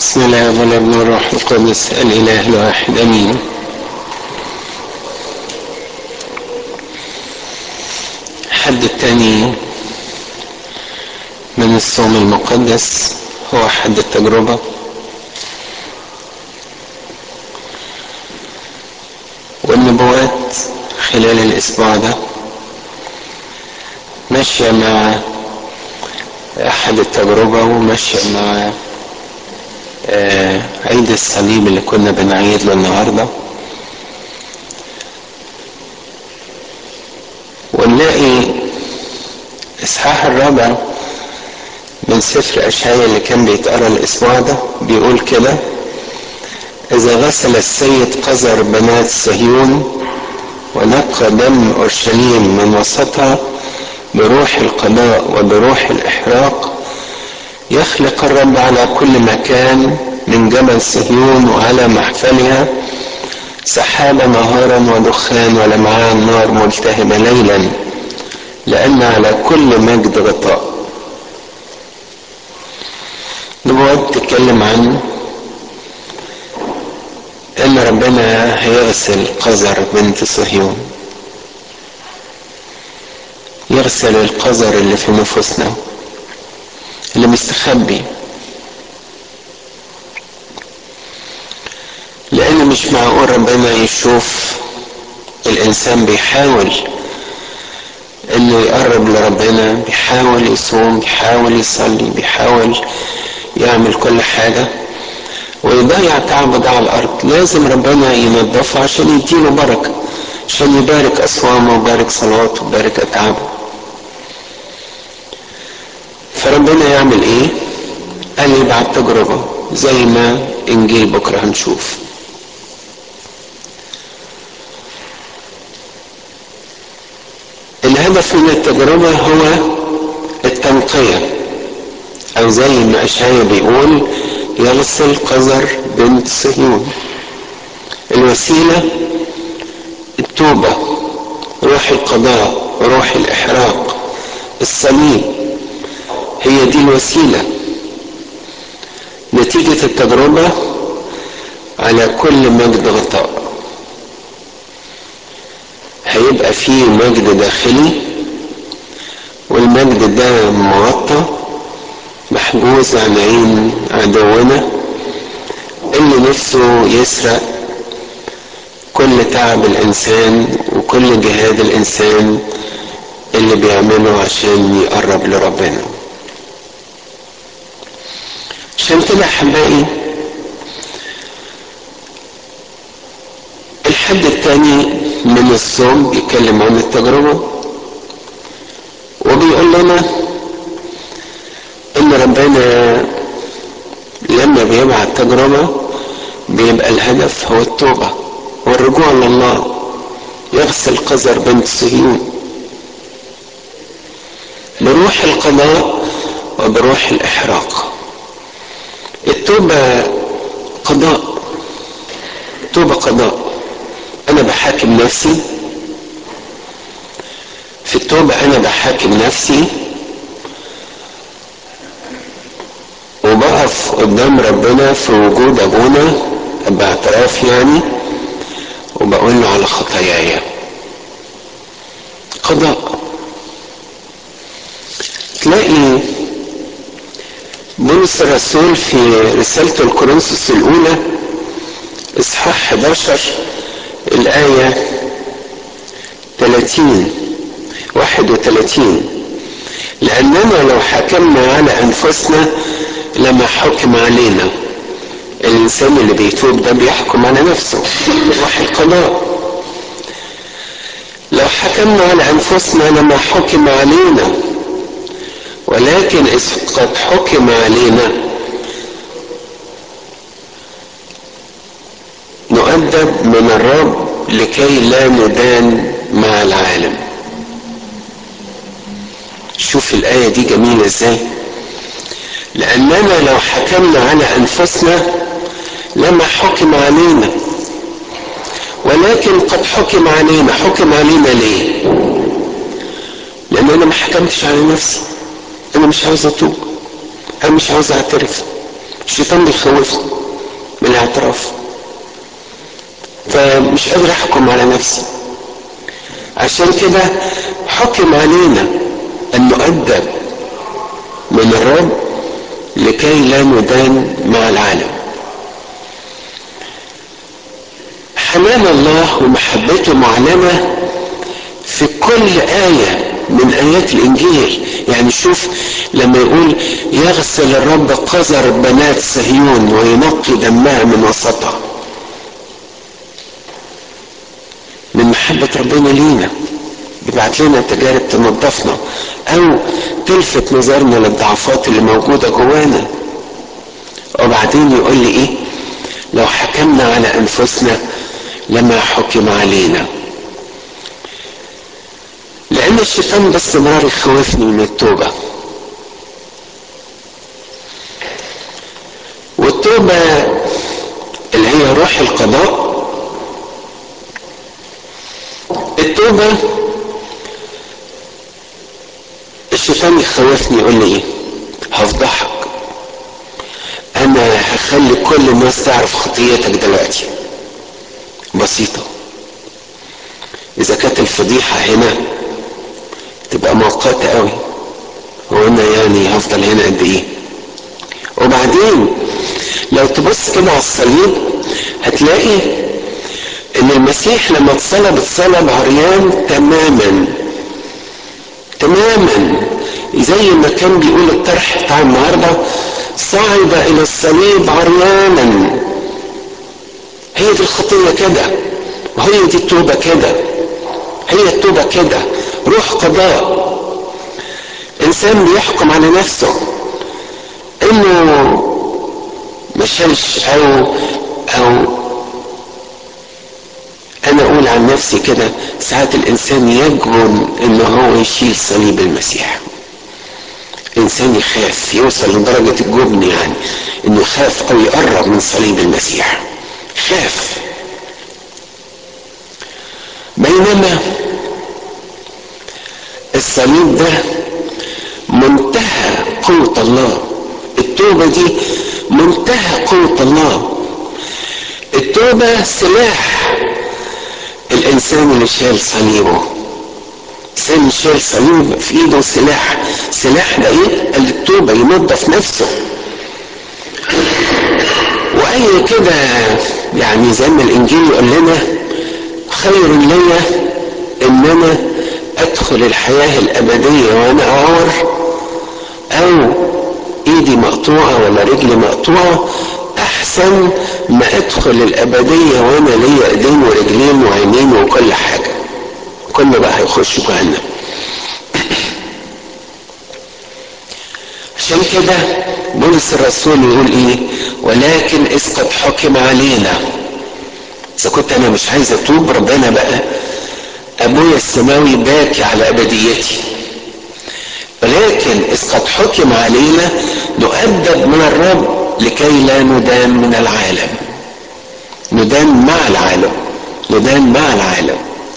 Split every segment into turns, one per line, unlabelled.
بسم الله والابن والروح القدس الاله الواحد امين الحد الثاني من الصوم المقدس هو حد التجربة والنبوات خلال الأسبوع ده ماشية مع أحد التجربة وماشية مع آه عيد الصليب اللي كنا بنعيد له النهارده ونلاقي اصحاح الرابع من سفر اشعياء اللي كان بيتقرا الاسبوع ده بيقول كده اذا غسل السيد قذر بنات صهيون ونقى دم اورشليم من وسطها بروح القضاء وبروح الاحراق يخلق الرب على كل مكان من جبل صهيون وعلى محفلها سحاب نهارا ودخان ولمعان نار ملتهبة ليلا لأن على كل مجد غطاء نبوات تتكلم عن ان ربنا هيغسل قذر بنت صهيون يغسل القذر اللي في نفوسنا اللي مستخبي لان مش معقول ربنا يشوف الانسان بيحاول انه يقرب لربنا بيحاول يصوم بيحاول يصلي بيحاول يعمل كل حاجة ويضيع تعبه ده على الارض لازم ربنا ينظفه عشان يديله بركة عشان يبارك اصوامه ويبارك صلواته ويبارك اتعابه فربنا يعمل ايه قال يبعت تجربة زي ما انجيل بكرة هنشوف الهدف من التجربة هو التنقية او زي ما اشعيا بيقول يغسل قذر بنت صهيون الوسيلة التوبة روح القضاء روح الاحراق الصليب هي دي الوسيلة نتيجة التجربة على كل مجد غطاء هيبقى فيه مجد داخلي والمجد ده مغطى محجوز عن عين عدونا اللي نفسه يسرق كل تعب الانسان وكل جهاد الانسان اللي بيعمله عشان يقرب لربنا عشان كده احبائي الحد الثاني من الصوم بيتكلم عن التجربة وبيقول لنا ان ربنا لما بيبعت تجربة بيبقى الهدف هو التوبة والرجوع لله يغسل قذر بنت صهيون بروح القضاء وبروح الإحراق التوبة قضاء التوبة قضاء أنا بحاكم نفسي في التوبة أنا بحاكم نفسي وبقف قدام ربنا في وجود أبونا باعتراف يعني وبقول له على خطاياي قضاء تلاقي بولس الرسول في رسالته الكورنثوس الأولى إصحاح 11 الآية 30 31 لأننا لو حكمنا على أنفسنا لما حكم علينا الإنسان اللي بيتوب ده بيحكم على نفسه روح القضاء لو حكمنا على أنفسنا لما حكم علينا ولكن إذ قد حكم علينا نؤدب من الرب لكي لا ندان مع العالم شوف الآية دي جميلة ازاي لأننا لو حكمنا على أنفسنا لما حكم علينا ولكن قد حكم علينا حكم علينا ليه لأن أنا ما حكمتش على نفسي أنا مش عاوز أتوب أنا مش عاوز أعترف الشيطان بيخوفني من الاعتراف فمش قادر احكم على نفسي عشان كده حكم علينا ان نؤدب من الرب لكي لا ندان مع العالم حنان الله ومحبته معلنة في كل آية من آيات الإنجيل يعني شوف لما يقول يغسل الرب قذر بنات صهيون وينقي دمها من وسطها من محبة ربنا لينا بيبعت لنا تجارب تنظفنا او تلفت نظرنا للضعفات اللي موجودة جوانا وبعدين يقول لي ايه لو حكمنا على انفسنا لما حكم علينا لان الشيطان باستمرار يخوفني من التوبة والتوبة اللي هي روح القضاء التوبة الشيطان يخوفني يقول لي ايه هفضحك انا هخلي كل الناس تعرف خطيتك دلوقتي بسيطة اذا كانت الفضيحة هنا تبقى مؤقتة قوي وانا يعني هفضل هنا قد ايه وبعدين لو تبص كده على الصليب هتلاقي ان المسيح لما اتصلب اتصلب عريان تماما تماما زي ما كان بيقول الطرح بتاع النهارده صعد الى الصليب عريانا هي دي الخطيه كده وهي دي التوبه كده هي التوبه كده روح قضاء انسان بيحكم على نفسه انه ما شالش او او انا اقول عن نفسي كده ساعات الانسان يجبن ان هو يشيل صليب المسيح انسان يخاف يوصل لدرجة الجبن يعني انه يخاف او يقرب من صليب المسيح خاف بينما الصليب ده منتهى قوة الله التوبة دي منتهى قوة الله التوبة سلاح الانسان اللي شال صليبه انسان شال صليب في ايده سلاح سلاح ده ايه التوبة ينظف نفسه واي كده يعني زي ما الانجيل يقول لنا خير لي ان انا ادخل الحياة الابدية وانا اعور او ايدي مقطوعة ولا رجلي مقطوعة احسن ما ادخل الابدية وانا ليا ايدين ورجلين وعينين وكل حاجة كله بقى هيخش جهنم عشان كده بولس الرسول يقول ايه ولكن اذ قد حكم علينا اذا كنت انا مش عايز اتوب ربنا بقى ابويا السماوي باكي على ابديتي ولكن اذ قد حكم علينا نؤدب من الرب لكي لا ندان من العالم ندان مع العالم ندان مع العالم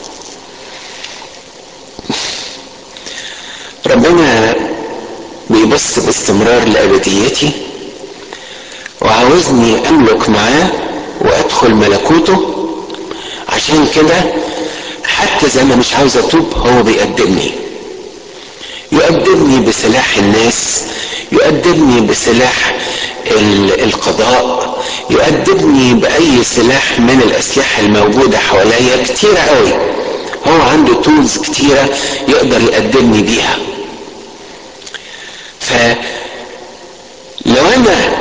ربنا بيبص باستمرار لابديتي وعاوزني املك معاه وادخل ملكوته عشان كده حتى اذا انا مش عاوز اتوب هو بيقدمني يؤدبني بسلاح الناس يؤدبني بسلاح القضاء يؤدبني بأي سلاح من الأسلحة الموجودة حواليا كتيرة قوي هو عنده تولز كتيرة يقدر يقدمني بيها فلو أنا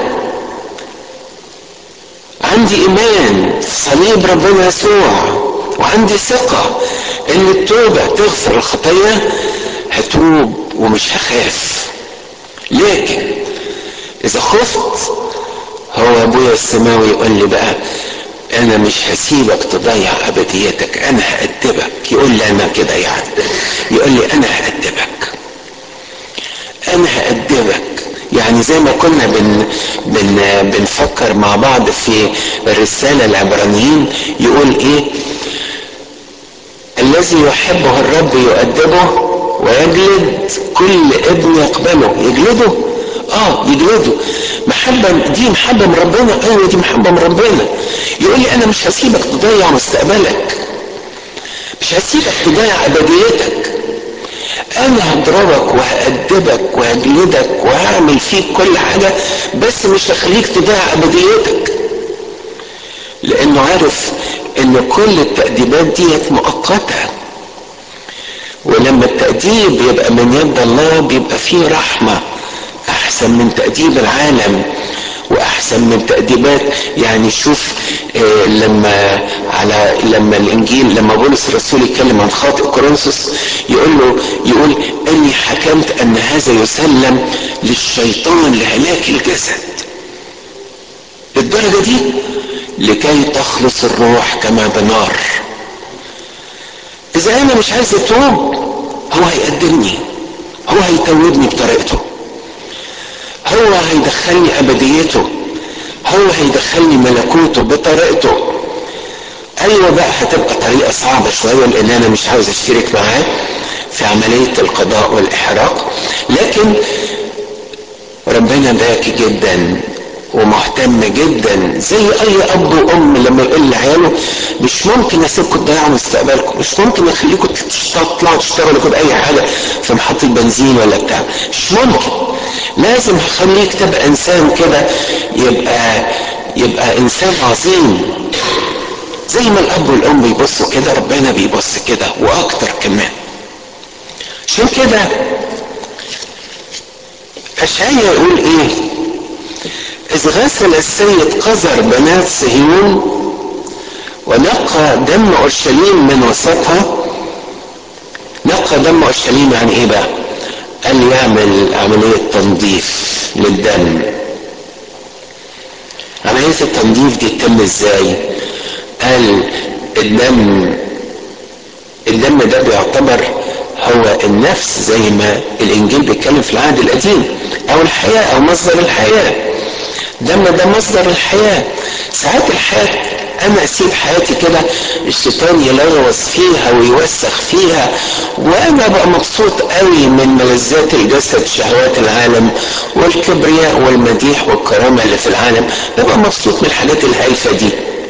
عندي إيمان في صليب ربنا يسوع وعندي ثقة إن التوبة تغفر الخطية هتوب ومش هخاف لكن اذا خفت هو ابويا السماوي يقول لي بقى انا مش هسيبك تضيع ابديتك انا هأدبك يقول لي انا كده يعني يقول لي انا هأدبك انا هأدبك يعني زي ما كنا بن بن بنفكر مع بعض في الرسالة العبرانيين يقول ايه الذي يحبه الرب يؤدبه ويجلد كل ابن يقبله يجلده اه يجلده محبة دي محبة من ربنا ايوه دي محبة من ربنا يقول لي انا مش هسيبك تضيع مستقبلك مش هسيبك تضيع ابديتك انا هضربك وهأدبك وهجلدك وهعمل فيك كل حاجة بس مش هخليك تضيع ابديتك لانه عارف ان كل التأديبات ديت مؤقتة ولما التأديب يبقى من يد الله بيبقى فيه رحمة احسن من تأديب العالم واحسن من تأديبات يعني شوف آه لما على لما الانجيل لما بولس الرسول يتكلم عن خاطئ كورنثوس يقول له يقول اني حكمت ان هذا يسلم للشيطان لهلاك الجسد الدرجه دي لكي تخلص الروح كما بنار اذا انا مش عايز اتوب هو هيقدمني هو هيتوبني بطريقته هو هيدخلني ابديته هو هيدخلني ملكوته بطريقته ايوه بقى هتبقى طريقه صعبه شويه لان انا مش عاوز اشترك معاه في عمليه القضاء والاحراق لكن ربنا باكي جدا ومهتم جدا زي اي اب وام لما يقول لعياله مش ممكن اسيبكم تضيعوا مستقبلكم مش ممكن اخليكم تطلعوا تشتغلوا كده اي حاجه في محطه بنزين ولا بتاع مش ممكن لازم هخليك تبقى انسان كده يبقى يبقى انسان عظيم زي ما الاب والام بيبصوا كده ربنا بيبص كده واكتر كمان عشان كده اشعيا يقول ايه إذ غسل السيد قذر بنات صهيون ونقى دم أورشليم من وسطها نقى دم أورشليم يعني إيه بقى؟ قال يعمل عملية تنظيف للدم عملية التنظيف دي تتم ازاي؟ قال الدم الدم ده بيعتبر هو النفس زي ما الانجيل بيتكلم في العهد القديم او الحياه او مصدر الحياه دم ده مصدر الحياه ساعات الحياه انا اسيب حياتي كده الشيطان يلغوص فيها ويوسخ فيها وانا ابقى مبسوط قوي من ملذات الجسد شهوات العالم والكبرياء والمديح والكرامه اللي في العالم ببقى مبسوط من الحاجات الهايفه دي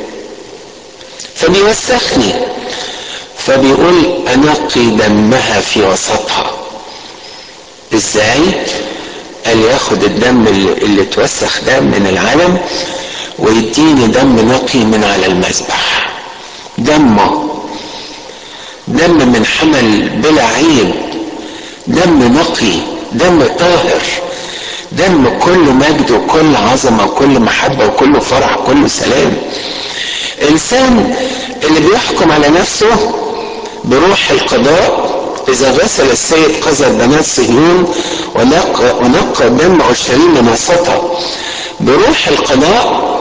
فبيوسخني فبيقول انقي دمها في وسطها ازاي قال ياخد الدم اللي, اللي اتوسخ ده من العالم ويديني دم نقي من على المذبح دمه دم من حمل بلا عيب دم نقي دم طاهر دم كله مجد وكل عظمة وكل محبة وكل فرح وكل سلام انسان اللي بيحكم على نفسه بروح القضاء إذا غسل السيد قذر بنات صهيون ونقى, ونقى دم أورشليم من وسطها بروح القضاء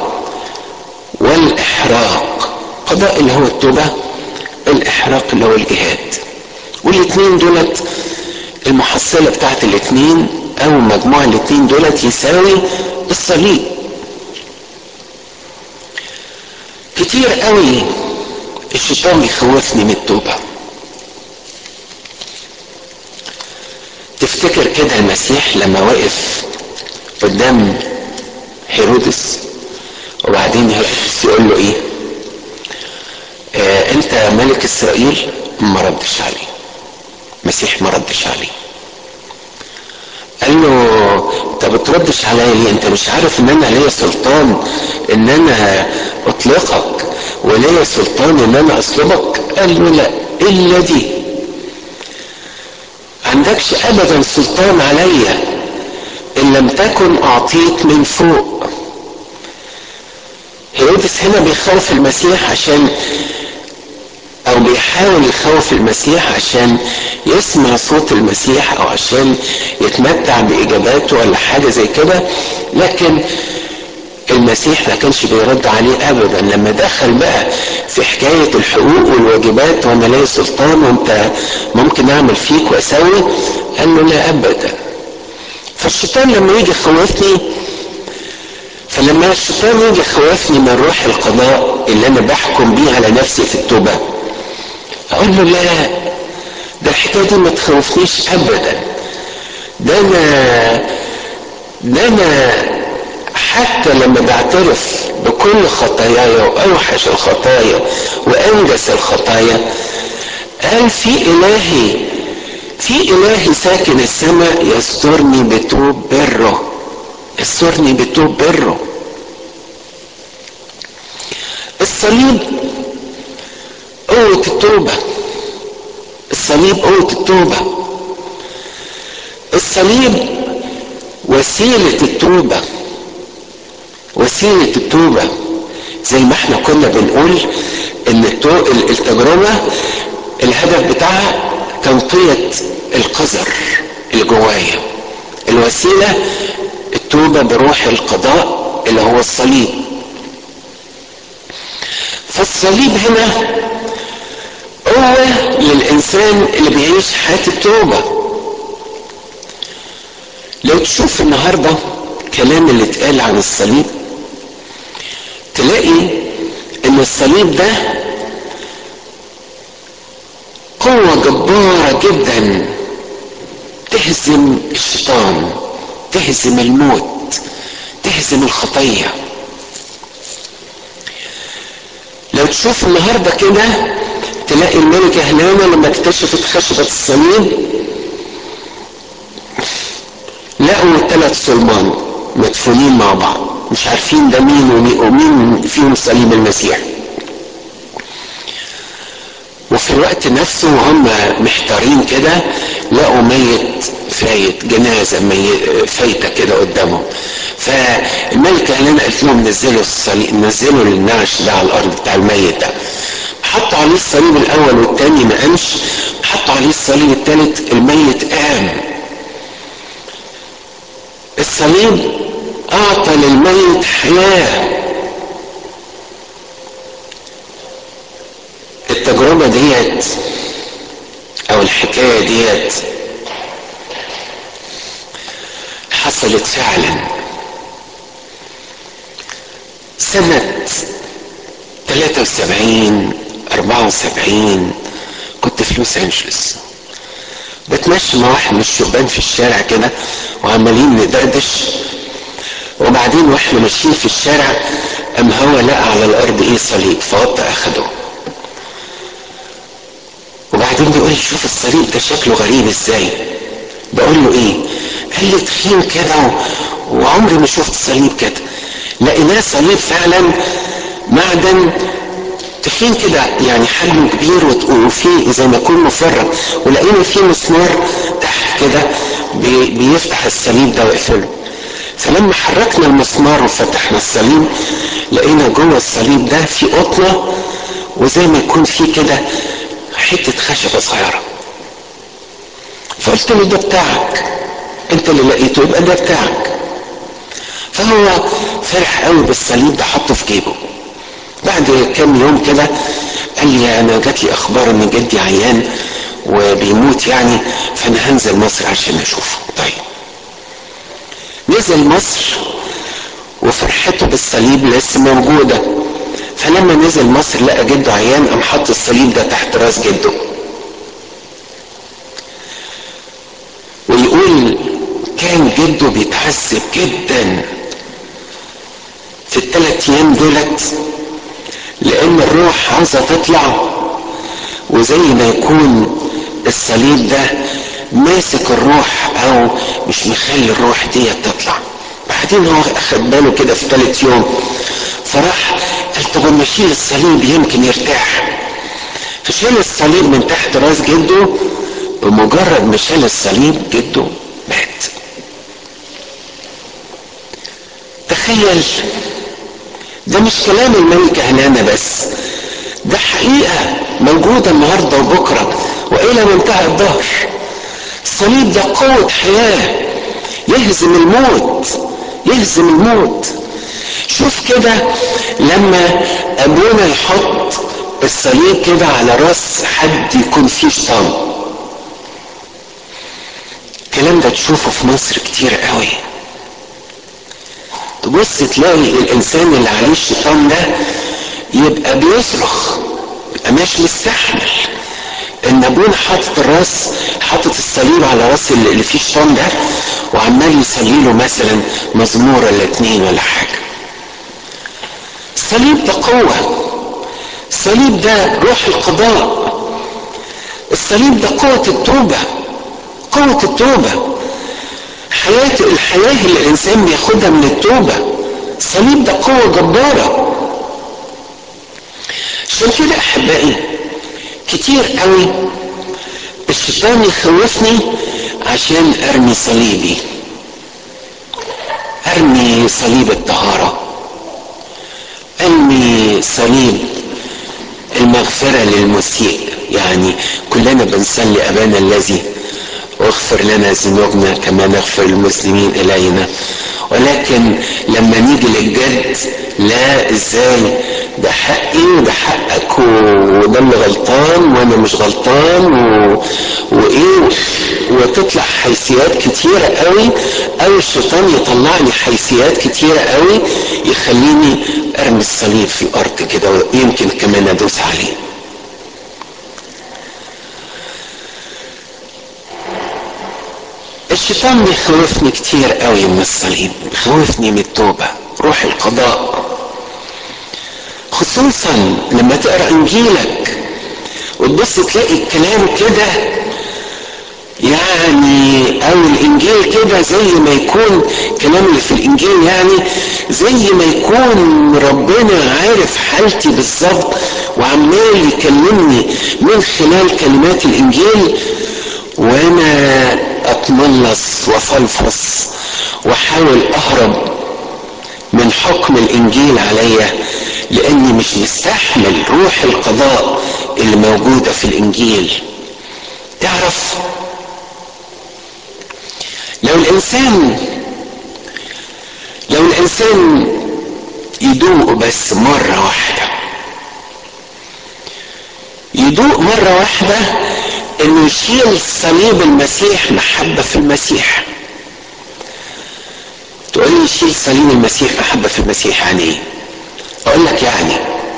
والإحراق قضاء اللي هو التوبة الإحراق اللي هو الجهاد والاثنين دولت المحصلة بتاعت الاثنين أو مجموع الاثنين دولت يساوي الصليب كتير قوي الشيطان بيخوفني من التوبه تفتكر كده المسيح لما وقف قدام هيرودس وبعدين هيرودس يقول له ايه آه انت ملك اسرائيل ما ردش عليه المسيح ما ردش عليه قال له انت بتردش عليا ليه انت مش عارف ان انا ليا سلطان ان انا اطلقك وليا سلطان ان انا اصلبك قال له لا الا دي عندكش ابدا سلطان عليا ان لم تكن اعطيت من فوق هيرودس هنا بيخوف المسيح عشان او بيحاول يخوف المسيح عشان يسمع صوت المسيح او عشان يتمتع باجاباته ولا حاجه زي كده لكن المسيح ما كانش بيرد عليه ابدا لما دخل بقى في حكايه الحقوق والواجبات وانا ليا سلطان وانت ممكن اعمل فيك واسوي قال له لا ابدا فالشيطان لما يجي يخوفني فلما الشيطان يجي يخوفني من روح القضاء اللي انا بحكم بيه على نفسي في التوبه اقول له لا ده الحكايه دي ما تخوفنيش ابدا ده انا ده انا حتى لما بعترف بكل خطاياي واوحش الخطايا وانجس الخطايا قال في الهي في الهي ساكن السماء يسترني بتوب بره يسترني بتوب بره الصليب قوة التوبة الصليب قوة التوبة الصليب وسيلة التوبة وسيلة التوبة زي ما احنا كنا بنقول ان التجربة الهدف بتاعها تنقية القذر اللي جوايا الوسيلة التوبة بروح القضاء اللي هو الصليب فالصليب هنا قوة للإنسان اللي بيعيش حياة التوبة لو تشوف النهاردة الكلام اللي اتقال عن الصليب تلاقي ان الصليب ده قوة جبارة جدا تهزم الشيطان تهزم الموت تهزم الخطية لو تشوف النهاردة كده تلاقي الملكة هنانا لما اكتشفت خشبة الصليب لقوا ثلاث صلبان مدفونين مع بعض مش عارفين ده مين ومين فيهم صليب المسيح وفي الوقت نفسه وهم محتارين كده لقوا ميت فايت جنازة ميت فايتة كده قدامهم فالملكة هنا قالت لهم نزلوا الصليب نزلوا النعش ده على الأرض بتاع الميت ده حطوا عليه الصليب الأول والتاني ما قامش حطوا عليه الصليب التالت الميت قام الصليب أعطى للميت حياة التجربة ديت أو الحكاية ديت حصلت فعلا سنة 73 74 كنت في لوس أنجلوس بتمشي مع واحد من الشبان في الشارع كده وعمالين ندردش وبعدين واحنا ماشيين في الشارع قام هو لقى على الارض ايه صليب فوطى اخده وبعدين بيقول لي شوف الصليب ده شكله غريب ازاي بقول له ايه قال لي تخين كده وعمري ما شفت صليب كده لقيناه صليب فعلا معدن تخين كده يعني حجمه كبير وفيه زي ما يكون مفرغ ولقينا فيه مسمار تحت كده بي بيفتح الصليب ده ويقفله فلما حركنا المسمار وفتحنا الصليب لقينا جوه الصليب ده في قطنه وزي ما يكون فيه كده حته خشبه صغيره فقلت له ده بتاعك انت اللي لقيته يبقى ده بتاعك فهو فرح قوي بالصليب ده حطه في جيبه بعد كام يوم كده قال لي انا جات لي اخبار ان جدي عيان وبيموت يعني فانا هنزل مصر عشان اشوفه طيب نزل مصر وفرحته بالصليب لسه موجودة فلما نزل مصر لقى جده عيان قام حط الصليب ده تحت راس جده ويقول كان جده بيتعذب جدا في الثلاث ايام دولت لان الروح عاوزه تطلع وزي ما يكون الصليب ده ماسك الروح او مش مخلي الروح دي تطلع بعدين هو اخد باله كده في ثالث يوم فراح قال طب اما اشيل الصليب يمكن يرتاح فشال الصليب من تحت راس جده بمجرد ما شال الصليب جده مات تخيل ده مش كلام الملكة هنانا بس ده حقيقة موجودة النهاردة وبكرة وإلى منتهى الظهر الصليب ده قوة حياة يهزم الموت يهزم الموت شوف كده لما أبونا يحط الصليب كده على راس حد يكون فيه شيطان الكلام ده تشوفه في مصر كتير قوي تبص تلاقي الانسان اللي عليه الشيطان ده يبقى بيصرخ يبقى مش مستحمل ان ابونا حاطط الراس حاطط الصليب على راس اللي فيه الشيطان ده وعمال يصلي له مثلا مزمور ولا اتنين ولا حاجه الصليب ده قوه الصليب ده روح القضاء الصليب ده قوه التوبه قوه التوبه حياه الحياه اللي الانسان بياخدها من التوبه الصليب ده قوه جباره عشان كده احبائي كتير قوي الشيطان يخوفني عشان ارمي صليبي ارمي صليب الطهارة ارمي صليب المغفرة للمسيء يعني كلنا بنصلي ابانا الذي واغفر لنا ذنوبنا كما نغفر المسلمين الينا ولكن لما نيجي للجد لا ازاي ده حقي وده حقك وده اللي غلطان وانا مش غلطان و... وايه وتطلع حيثيات كتيرة قوي او الشيطان يطلع لي حيثيات كتيرة قوي يخليني ارمي الصليب في الارض كده ويمكن كمان ادوس عليه الشيطان بيخوفني كتير قوي من الصليب بيخوفني من التوبة روح القضاء خصوصا لما تقرا انجيلك وتبص تلاقي الكلام كده يعني او الانجيل كده زي ما يكون الكلام اللي في الانجيل يعني زي ما يكون ربنا عارف حالتي بالظبط وعمال يكلمني من خلال كلمات الانجيل وانا اتملص وافلفص واحاول اهرب من حكم الانجيل عليا لاني مش مستحمل روح القضاء اللي موجوده في الانجيل تعرف لو الانسان لو الانسان يدوق بس مره واحده يدوق مره واحده انه يشيل صليب المسيح محبه في المسيح تقول لي يشيل صليب المسيح محبه في المسيح يعني ايه اقول لك يعني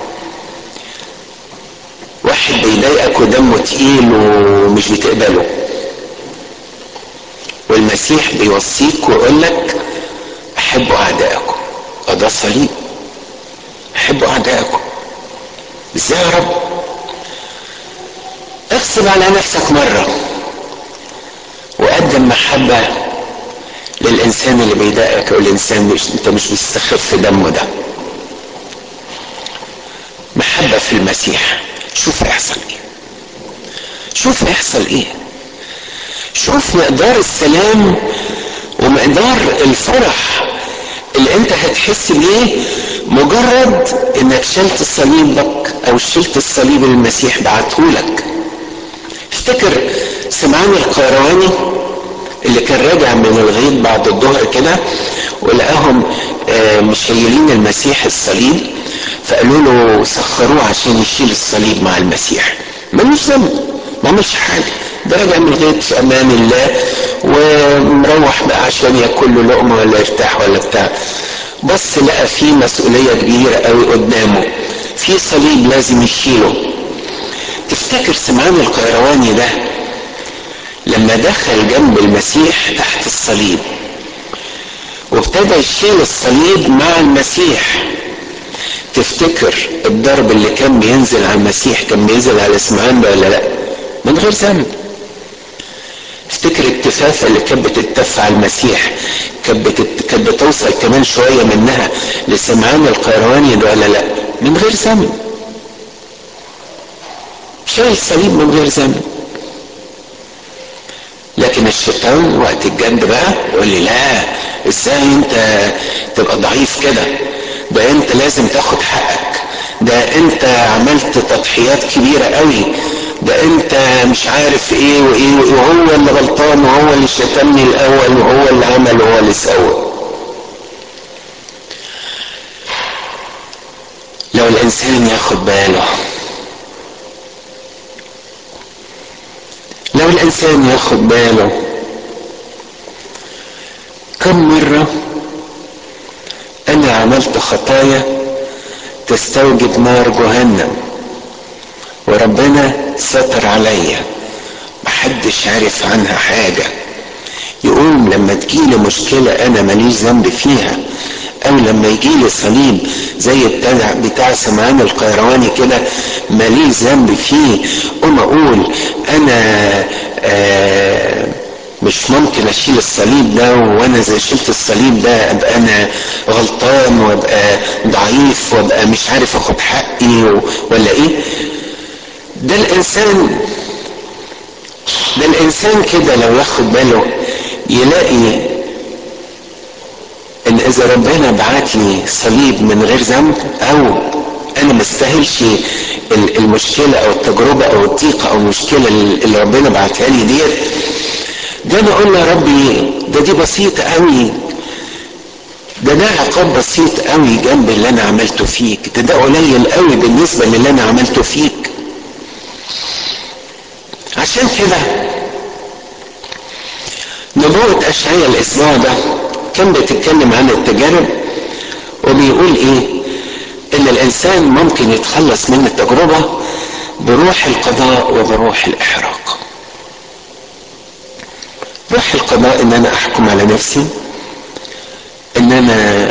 واحد بيضايقك ودمه تقيل ومش بتقبله والمسيح بيوصيك ويقول لك احبوا اعدائكم وده صليب احبوا اعدائكم ازاي يا رب اغصب على نفسك مره وقدم محبه للانسان اللي بيضايقك والانسان مش انت مش مستخف دمه ده محبه في المسيح شوف هيحصل ايه شوف هيحصل ايه شوف مقدار السلام ومقدار الفرح اللي انت هتحس بيه مجرد انك شلت صليبك او شلت الصليب اللي المسيح بعتهولك افتكر سمعان القيرواني اللي كان راجع من الغيط بعد الظهر كده ولقاهم مشيلين المسيح الصليب فقالوا له سخروه عشان يشيل الصليب مع المسيح ملوش ذنب ما عملش حاجه ده راجع من الغيط في امان الله ومروح بقى عشان ياكل له لقمه ولا يرتاح ولا بتاع بس لقى في مسؤوليه كبيره قوي قدامه في صليب لازم يشيله تفتكر سمعان القيرواني ده لما دخل جنب المسيح تحت الصليب وابتدى يشيل الصليب مع المسيح تفتكر الضرب اللي كان بينزل على المسيح كان بينزل على سمعان ده ولا لا من غير ذنب افتكر التفافة اللي كانت بتتف على المسيح كانت بتت... كانت بتوصل كمان شوية منها لسمعان القيرواني ده ولا لا من غير ذنب شايل الصليب من غير ذنب لكن الشيطان وقت الجد بقى يقول لي لا ازاي انت تبقى ضعيف كده ده انت لازم تاخد حقك ده انت عملت تضحيات كبيرة قوي ده انت مش عارف ايه وايه وايه وهو اللي غلطان وهو اللي شتمني الاول وهو اللي عمل وهو اللي سوى لو الانسان ياخد باله لو الانسان ياخد باله كم مرة انا عملت خطايا تستوجب نار جهنم وربنا ستر عليا محدش عارف عنها حاجة يقوم لما تجيلي مشكلة أنا ماليش ذنب فيها أو لما يجيلي صليب زي بتاع, بتاع سمعان القيرواني كده ماليش ذنب فيه قوم أقول أنا آه مش ممكن اشيل الصليب ده وانا اذا شلت الصليب ده ابقى انا غلطان وابقى ضعيف وابقى مش عارف اخد حقي ولا ايه ده الانسان ده الانسان كده لو ياخد باله يلاقي ان اذا ربنا بعت لي صليب من غير ذنب او انا ما استاهلش المشكله او التجربه او الضيقه او المشكله اللي ربنا بعتها لي ديت ده انا اقول يا ربي ده دي بسيطه قوي ده ده عقاب بسيط قوي جنب اللي انا عملته فيك ده ده قليل قوي بالنسبه للي انا عملته فيك عشان كده نبوة أشعية الأسبوع ده كان بتتكلم عن التجارب وبيقول إيه؟ إن الإنسان ممكن يتخلص من التجربة بروح القضاء وبروح الإحراق. روح القضاء إن أنا أحكم على نفسي إن أنا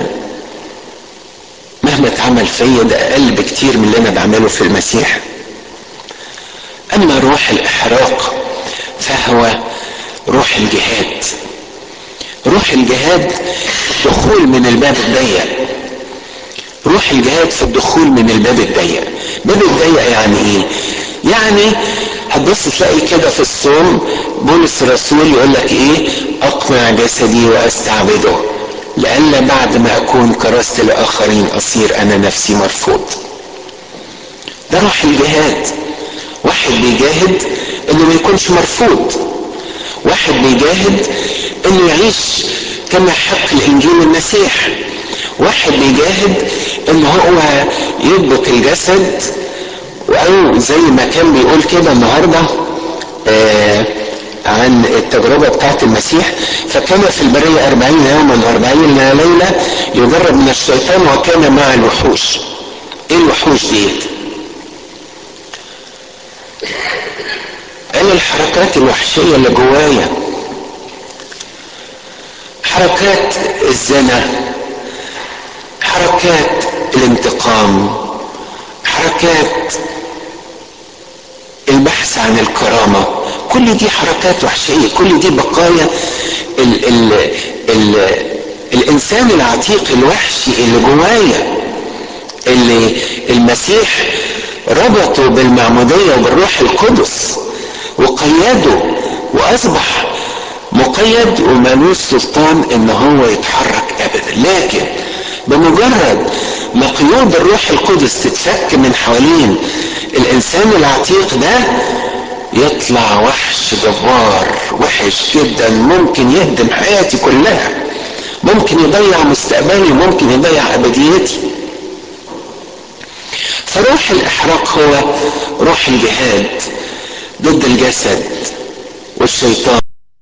مهما اتعمل فيا ده أقل بكتير من اللي أنا بعمله في المسيح. أما روح الإحراق فهو روح الجهاد روح الجهاد دخول من الباب الضيق روح الجهاد في الدخول من الباب الضيق باب الضيق يعني ايه يعني هتبص تلاقي كده في الصوم بولس الرسول يقول لك ايه اقنع جسدي واستعبده لئلا بعد ما اكون كرست لاخرين اصير انا نفسي مرفوض ده روح الجهاد واحد بيجاهد انه ما يكونش مرفوض واحد بيجاهد انه يعيش كما يحق الانجيل المسيح واحد بيجاهد ان هو يضبط الجسد او زي ما كان بيقول كده النهارده آه عن التجربة بتاعت المسيح فكان في البرية أربعين يوما وأربعين ليلة يجرب من الشيطان وكان مع الوحوش ايه الوحوش ديت قال الحركات الوحشية اللي جوايا حركات الزنا حركات الانتقام حركات البحث عن الكرامة كل دي حركات وحشية كل دي بقايا ال ال ال الإنسان العتيق الوحشي اللي جوايا اللي المسيح ربطه بالمعمودية وبالروح القدس وقيده واصبح مقيد ومالوش سلطان ان هو يتحرك ابدا لكن بمجرد ما قيود الروح القدس تتفك من حوالين الانسان العتيق ده يطلع وحش جبار وحش جدا ممكن يهدم حياتي كلها ممكن يضيع مستقبلي ممكن يضيع ابديتي فروح الاحراق هو روح الجهاد ضد الجسد والشيطان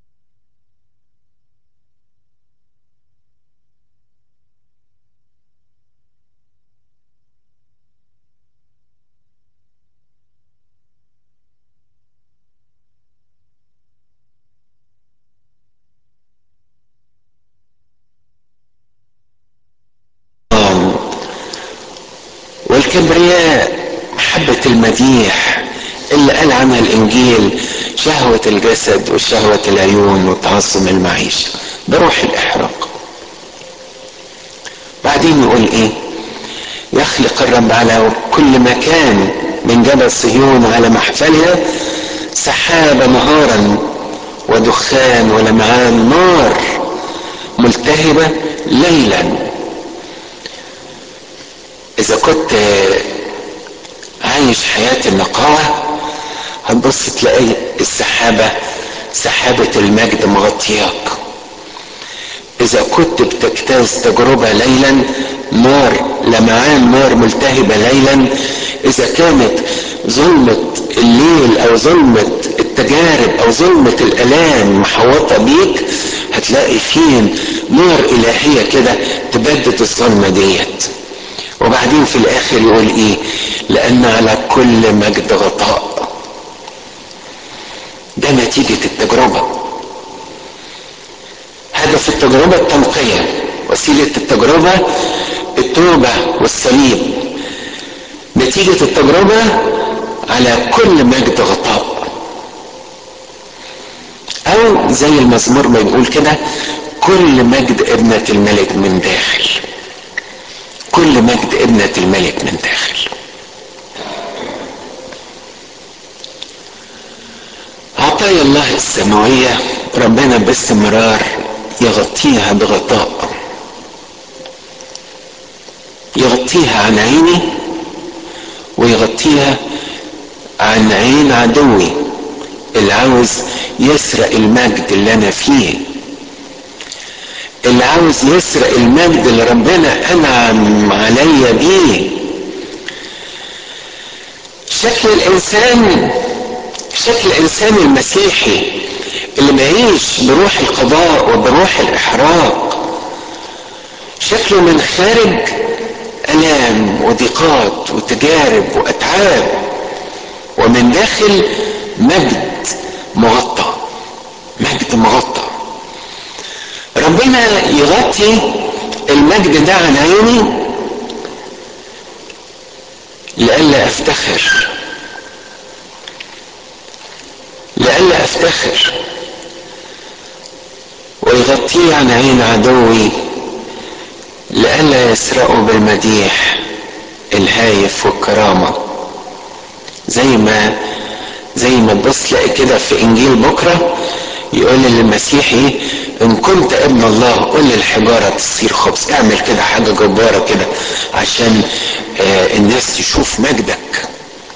والكبرياء محبة المديح اللي قال عنها الانجيل شهوة الجسد وشهوة العيون وتعصم المعيشة ده روح الاحراق بعدين يقول ايه يخلق الرب على كل مكان من جبل صهيون على محفلها سحاب نهارا ودخان ولمعان نار ملتهبة ليلا اذا كنت عايش حياة النقاوة هتبص تلاقي السحابة سحابة المجد مغطياك إذا كنت بتجتاز تجربة ليلا نار لمعان نار ملتهبة ليلا إذا كانت ظلمة الليل أو ظلمة التجارب أو ظلمة الآلام محوطة بيك هتلاقي فين نار إلهية كده تبدد الظلمة ديت وبعدين في الآخر يقول إيه لأن على كل مجد غطاء ده نتيجة التجربة في التجربة التنقية وسيلة التجربة التوبة والصليب نتيجة التجربة على كل مجد غطاء أو زي المزمور ما يقول كده كل مجد ابنة الملك من داخل كل مجد ابنة الملك من داخل عطايا الله السماوية ربنا باستمرار يغطيها بغطاء يغطيها عن عيني ويغطيها عن عين عدوي اللي عاوز يسرق المجد اللي انا فيه اللي عاوز يسرق المجد اللي ربنا انعم عليا بيه شكل الانسان شكل الانسان المسيحي اللي بيعيش بروح القضاء وبروح الاحراق شكله من خارج الام وضيقات وتجارب واتعاب ومن داخل مجد مغطى مجد مغطى ربنا يغطي المجد ده عن عيني لئلا افتخر لئلا افتخر ويغطيه عن عين عدوي لئلا يسرقوا بالمديح الهايف والكرامة زي ما زي ما تبص تلاقي كده في انجيل بكرة يقول للمسيحي ان كنت ابن الله قل للحجارة تصير خبز اعمل كده حاجة جبارة كده عشان آه الناس تشوف مجدك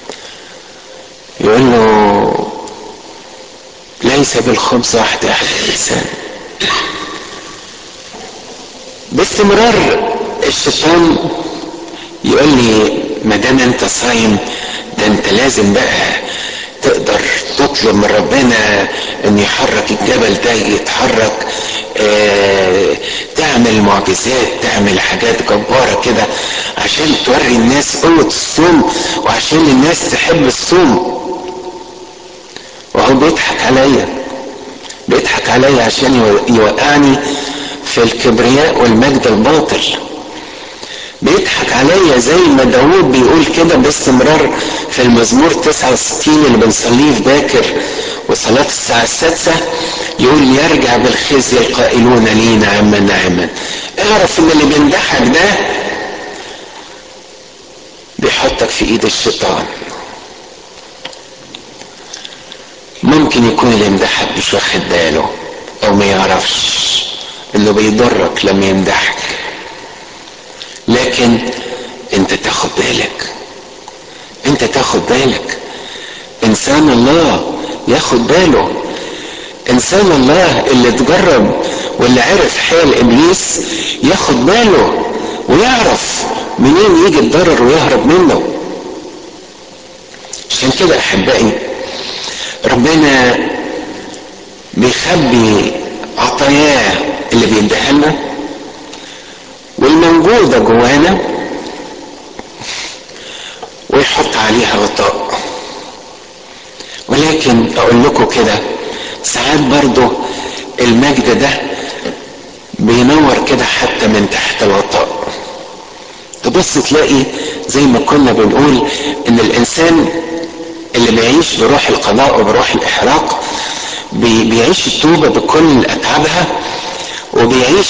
يقول له ليس بالخبز وحده احد الانسان باستمرار الشيطان يقول لي ما دام انت صايم ده انت لازم بقى تقدر تطلب من ربنا ان يحرك الجبل ده يتحرك اه تعمل معجزات تعمل حاجات جبارة كده عشان توري الناس قوة الصوم وعشان الناس تحب الصوم وهو بيضحك عليا بيضحك عليا عشان يوقعني في الكبرياء والمجد الباطل بيضحك عليا زي ما داود بيقول كده باستمرار في المزمور 69 اللي بنصليه في باكر وصلاة الساعة السادسة يقول يرجع بالخزي القائلون لي نعما نعما اعرف ان اللي بيمدحك ده بيحطك في ايد الشيطان ممكن يكون اللي يمدحك مش واخد باله او ما يعرفش انه بيضرك لما يمدحك لكن انت تاخد بالك انت تاخد بالك انسان الله ياخد باله انسان الله اللي اتجرب واللي عرف حال ابليس ياخد باله ويعرف منين يجي الضرر ويهرب منه عشان كده احبائي ربنا بيخبي عطاياه اللي بيديها لنا والموجودة جوانا ويحط عليها غطاء ولكن اقول لكم كده ساعات برضو المجد ده بينور كده حتى من تحت الغطاء تبص تلاقي زي ما كنا بنقول ان الانسان اللي بيعيش بروح القضاء وبروح الاحراق بي بيعيش التوبة بكل اتعابها وبيعيش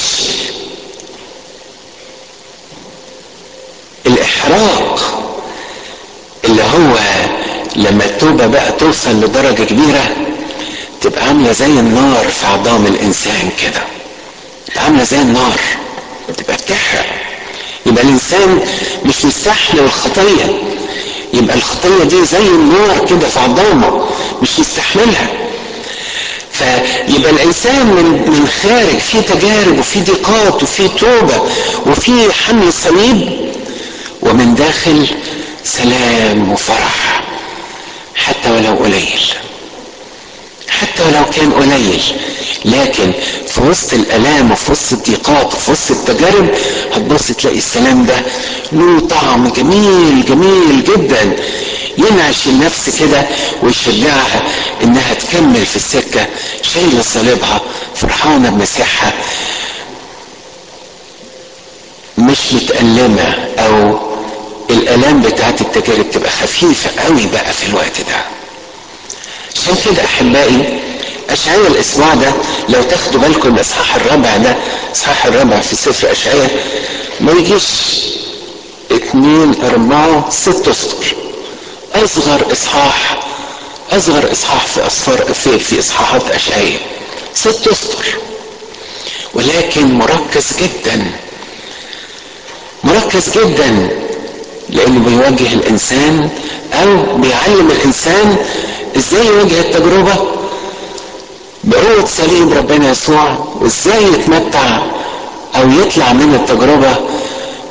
الاحراق اللي هو لما التوبة بقى توصل لدرجة كبيرة تبقى عاملة زي النار في عظام الانسان كده تبقى عاملة زي النار تبقى بتحرق يبقى الانسان مش مستحمل الخطية يبقى الخطية دي زي النار كده في عظامه مش مستحملها فيبقى الانسان من من خارج في تجارب وفي ضيقات وفي توبه وفي حمل صليب ومن داخل سلام وفرح حتى ولو قليل حتى ولو كان قليل لكن في وسط الالام وفي وسط الضيقات وفي وسط التجارب هتبص تلاقي السلام ده له طعم جميل جميل جدا ينعش النفس كده ويشجعها انها تكمل في السكه شايله صليبها فرحانه بمسيحها مش متألمة او الالام بتاعت التجارب تبقى خفيفة قوي بقى في الوقت ده عشان كده احبائي اشعياء الاسبوع ده لو تاخدوا بالكم الاصحاح الرابع ده الاصحاح الرابع في سفر اشعياء ما يجيش اتنين اربعة ست اسطر اصغر اصحاح اصغر اصحاح في اصفار في, في اصحاحات اشعياء ست اسطر ولكن مركز جدا مركز جدا لانه بيوجه الانسان او بيعلم الانسان ازاي يواجه التجربه بقوه صليب ربنا يسوع وازاي يتمتع او يطلع من التجربه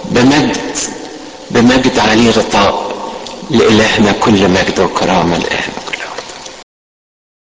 بمجد بمجد عليه غطاء لالهنا كل مجد وكرامه الان